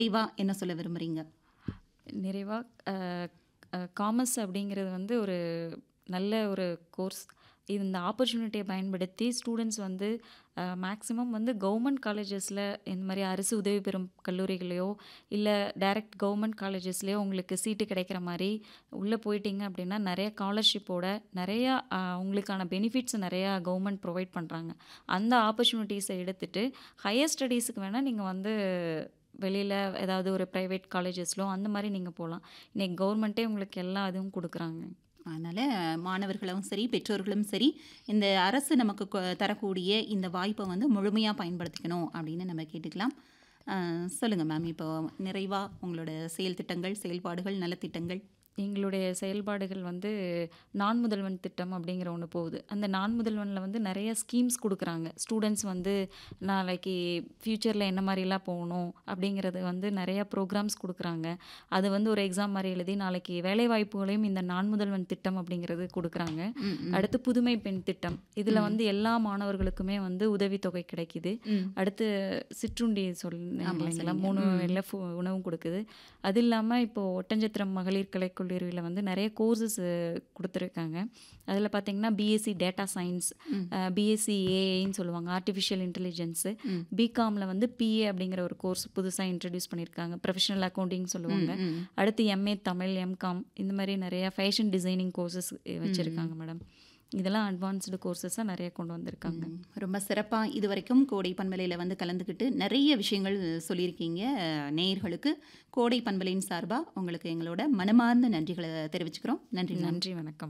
நிறைவா என்ன சொல்ல விரும்புறீங்க? நிறைவா அ அ காமர்ஸ் அப்படிங்கிறது வந்து ஒரு நல்ல ஒரு கோர்ஸ். இந்த ஆப்பர்ச்சுனிட்டிய பயன்படுத்தி ஸ்டூடண்ட்ஸ் வந்து அ மேக்ஸிமம் வந்து கவர்மெண்ட் காலேஜஸ்ல இந்த மாரி அரசு உதவி பெறும் கல்லூரிகளையோ, இல்ல டைரக்ட் கவர்மெண்ட் காலேஜஸ்லயோ உங்களுக்கு சீட்டு கிடைக்கிற மாரி உள்ள போயிட்டீங்க அப்படின்னா, நெறைய ஸ்காலர்ஷிப்போட நெறையா அ உங்களுக்கான பெனிஃபிட்ஸ் நெறையா கவர்மெண்ட் ப்ரொவைட் பண்றாங்க. அந்த ஆப்பர்ச்சுனிட்டீஸ எடுத்துட்டு, ஹையர் ஸ்டடீஸ்க்கு வேணா நீங்க வந்து வெளியில ஏதாவது ஒரு பிரைவேட் காலேஜஸ்லோ அந்த மாரி நீங்க போலாம். இன்னைக்கு கவர்மெண்ட்டே உங்களுக்கு எல்லா இதுவும் குடுக்குறாங்க. அதனால மாணவர்களும் சரி, பெற்றோர்களும் சரி, இந்த அரசு நமக்கு கொ தரக்கூடிய இந்த வாய்ப்ப வந்து முழுமையா பயன்படுத்திக்கணும் அப்படின்னு நம்ம கேட்டுக்கலாம். அ சொல்லுங்க மேம். இப்போ நிறைவா உங்களோட செயல் திட்டங்கள், செயல்பாடுகள், நலத்திட்டங்கள். எங்களுடைய செயல்பாடுகள் வந்து நான் முதல்வன் திட்டம் அப்படிங்கிற ஒண்ணு போகுது. அந்த நான் முதல்வன்ல வந்து நெறைய ஸ்கீம்ஸ் குடுக்குறாங்க. ஸ்டூடண்ட்ஸ் வந்து நாளைக்கு ஃபியூச்சர்ல என்ன மாரிலாம் போகணும் அப்படிங்கிறது வந்து நெறைய ப்ரோகிராம்ஸ் குடுக்குறாங்க. அது வந்து ஒரு எக்ஸாம் மாரி எழுதி நாளைக்கு வேலைவாய்ப்புகளையும் இந்த நான் முதல்வன் திட்டம் அப்படிங்கிறது குடுக்குறாங்க. ம், ம். அடுத்து புதுமை பெண் திட்டம். இதுல ம். வந்து எல்லா மாணவர்களுக்குமே வந்து உதவித்தொகை கிடைக்குது. ம். அடுத்து சிற்றுண்டி சொன்னீங்க ஆமா இல்லைங்களா? சொன்னீங்க. 3 ம். வேள ஃபு உணவும் குடுக்குது. அது இல்லாம இப்போ ஒட்டஞ்சத்திரம் மகளிர் கலைக்கல்லூரியில வந்து நெறைய கோர்சஸ் குடுத்துருக்காங்க. அதுல பார்த்தீங்கன்னா, பிஎஸ்சி டேட்டா சயன்ஸ், ம். அ பிஎஸ்சி ஏஐன்னு சொல்லுவாங்க. Artificial intelligence. ம். பிகாம்ல வந்து பிஏ அப்படிங்கிற ஒரு கோர்ஸ் புதுசா இன்ட்ரோடியூஸ் பண்ணியிருக்காங்க. ப்ரொஃபஷனல் அக்கவுண்டிங் ம், சொல்லுவாங்க. ம். அடுத்து எம்ஏ தமிழ், எம்காம் இந்த மாரி நெறைய ஃபேஷன் டிசைனிங் கோர்சஸ் ம். வச்சிருக்காங்க மேடம். இதெல்லாம் அட்வான்ஸ்டு கோர்சஸா நெறைய கொண்டு வந்திருக்காங்க. ம். ரொம்ப சிறப்பா இதுவரைக்கும் கோடை பண்பலையில வந்து கலந்துக்கிட்டு நெறைய விஷயங்கள் சொல்லியிருக்கீங்க நேயர்களுக்கு. கோடை பண்பலையின் சார்பா உங்களுக்கு எங்களோட மனமார்ந்த நன்றிகள தெரிவிச்சுக்கிறோம். நன்றி மேம். நன்றி, வணக்கம்.